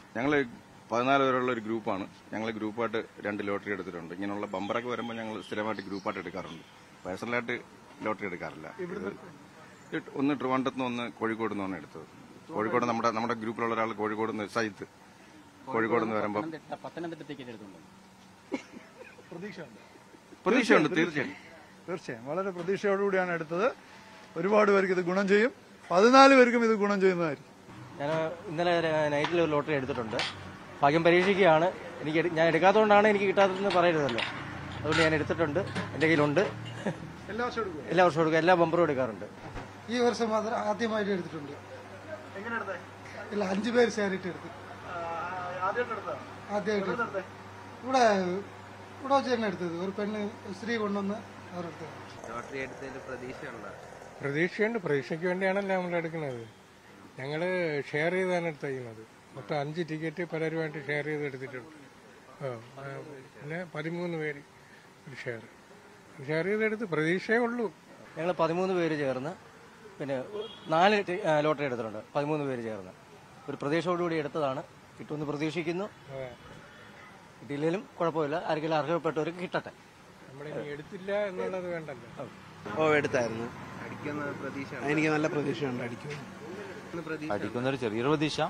ഞങ്ങൾ പതിനാല് പേരുള്ള ഒരു ഗ്രൂപ്പാണ് ഞങ്ങൾ ഗ്രൂപ്പായിട്ട് രണ്ട് ലോട്ടറി എടുത്തിട്ടുണ്ട് ഇങ്ങനെയുള്ള ബമ്പറൊക്കെ വരുമ്പോൾ ഞങ്ങൾ സ്ഥിരമായിട്ട് ഗ്രൂപ്പായിട്ട് എടുക്കാറുണ്ട് പേഴ്സണലായിട്ട് ലോട്ടറി എടുക്കാറില്ല ഇത് ഒന്ന് ട്രിവാൻഡ്രത്ത് നിന്ന് ഒന്ന് കോഴിക്കോട് നിന്നാണ് എടുത്തത് കോഴിക്കോട് നമ്മുടെ നമ്മുടെ ഗ്രൂപ്പിലുള്ള ഒരാൾ കോഴിക്കോട് നിന്ന് സജിത്ത് കോഴിക്കോട് നിന്ന് വരുമ്പോൾ പത്തനംതിട്ട പത്തനംതിട്ട ടിക്കറ്റ് എടുത്തുണ്ട് പ്രതീക്ഷയുണ്ട് പ്രതീക്ഷയുണ്ട് തീർച്ചയായും തീർച്ചയായും വളരെ പ്രതീക്ഷയോടുകൂടിയാണ് എടുത്തത് ഒരുപാട് പേർക്ക് ഇത് ഗുണം ചെയ്യും പതിനാല് പേർക്കും ഇത് ഗുണം ചെയ്യുന്നതായിരിക്കും ഞാൻ ഇന്നലെ നൈറ്റിൽ ഒരു ലോട്ടറി എടുത്തിട്ടുണ്ട് ഭാഗ്യം പരീക്ഷിക്കുകയാണ് എനിക്ക് എടു- ഞാൻ എടുക്കാത്തതുകൊണ്ടാണ് എനിക്ക് കിട്ടാത്തതെന്ന് പറയരുതല്ലോ അതുകൊണ്ട് ഞാൻ എടുത്തിട്ടുണ്ട് എൻ്റെ കയ്യിലുണ്ട് എല്ലാ വർഷവും എടുക്കും എല്ലാ വർഷവും എടുക്കും എല്ലാ ബമ്പറും എടുക്കാറുണ്ട് ഈ വർഷം മാത്രം ആദ്യമായിട്ട് എടുത്തിട്ടുണ്ട് എങ്ങനെ എടുത്തേ ഇല്ല അഞ്ചു പേര് ഷെയറിട്ട് എടുത്ത് ആദ്യമായിട്ട് എടുത്താ ആദ്യമായിട്ട് ഇവിടെ ഇവിടെ വെച്ച് തന്നെ എടുത്തത് ഒരു പെണ്ണ് സ്ത്രീ കൊണ്ടുവന്ന് അവരെടുത്തത് ലോട്ടറി എടുത്തതിൽ പ്രതീക്ഷയുണ്ടോ പ്രതീക്ഷയുണ്ട് പ്രതീക്ഷയ്ക്ക് വേണ്ടിയാണല്ലോ നമ്മൾ എടുക്കുന്നത് ഞങ്ങൾ ഷെയർ ചെയ്താണ് എടുത്തേക്കുന്നത് മൊത്തം അഞ്ച് ടിക്കറ്റ് പലരുമായിട്ട് ഷെയർ ചെയ്ത് എടുത്തിട്ടുണ്ട് ആ, ആ, പിന്നെ പതിമൂന്ന് പേര് ഒരു ഷെയർ ഷെയർ ചെയ്തെടുത്ത് പ്രതീക്ഷയേ ഉള്ളൂ ഞങ്ങൾ പതിമൂന്ന് പേര് ചേർന്ന് പിന്നെ നാല് ടി- ആ, ലോട്ടറി എടുത്തിട്ടുണ്ട് പതിമൂന്ന് പേര് ചേർന്ന് ഒരു പ്രതീക്ഷയോടുകൂടി എടുത്തതാണ് കിട്ടുമെന്ന് പ്രതീക്ഷിക്കുന്നു അതെ. കിട്ടിയില്ലെങ്കിലും കുഴപ്പമില്ല ആർക്കെങ്കിലും അർഹതപ്പെട്ടവർക്ക് കിട്ടട്ടെ നമ്മളിനി എടുത്തില്ല എന്നുള്ളത് വേണ്ടല്ലോ ഓ എടുത്തായിരുന്നു അടിക്കുന്ന പ്രതീക്ഷ എനിക്ക് നല്ല പ്രതീക്ഷയുണ്ട് അടിക്കും പ്രതീക്ഷ അടിക്കുന്നൊരു ചെറിയൊരു പ്രതീക്ഷ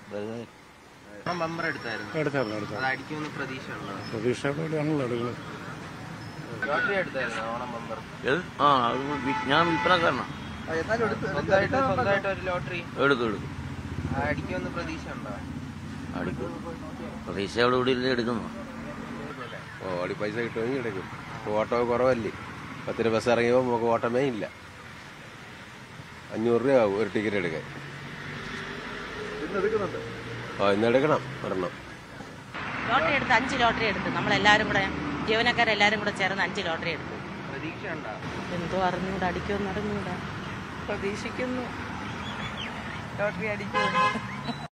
ബമ്പർ എടുത്തായിരുന്നു എടുത്തായിരുന്നു എടുത്തു അത് അടിക്കുമെന്ന് പ്രതീക്ഷ ഉണ്ടോ പ്രതീക്ഷയോടെയാണല്ലോ എടുക്കുന്നത് ലോട്ടറി എടുത്തായിരുന്നു ഓണം ബമ്പർ ആ ഞാൻ വിൽപ്പനക്കാരനാ സ്വന്തമായിട്ട് സ്വന്തമായിട്ട് ഒരു ലോട്ടറി എടുക്കും എടുക്കും അടിക്കുമെന്ന് പ്രതീക്ഷ ഉണ്ടോ അടിക്കും പ്രതീക്ഷയോടുകൂടി എടുക്കുന്നു ഓ അടി പൈസ കിട്ടുമെങ്കിൽ എടുക്കും ഓട്ടോ കുറവല്ലേ പത്തിന് ബസ് ഇറങ്ങിയപ്പോൾ നമുക്ക് ഓട്ടമേ ഇല്ല അഞ്ഞൂറ് രൂപ ഒരു ടിക്കറ്റ് എടുക്കാൻ ഇന്ന് എടുക്കുന്നുണ്ട് ഓ ഇന്ന് എടുക്കണം ഒരെണ്ണം ലോട്ടറി എടുത്ത് അഞ്ച് ലോട്ടറി എടുത്ത് നമ്മളെല്ലാരും കൂടെ ജീവനക്കാരെല്ലാരും കൂടെ ചേർന്ന് അഞ്ച് ലോട്ടറി എടുത്തു പ്രതീക്ഷ ഉണ്ടോ എന്തോ അറിഞ്ഞൂടാ അടിക്കുമെന്ന് അറിഞ്ഞൂടാ പ്രതീക്ഷിക്കുന്നു ലോട്ടറി അടിക്കുമെന്ന്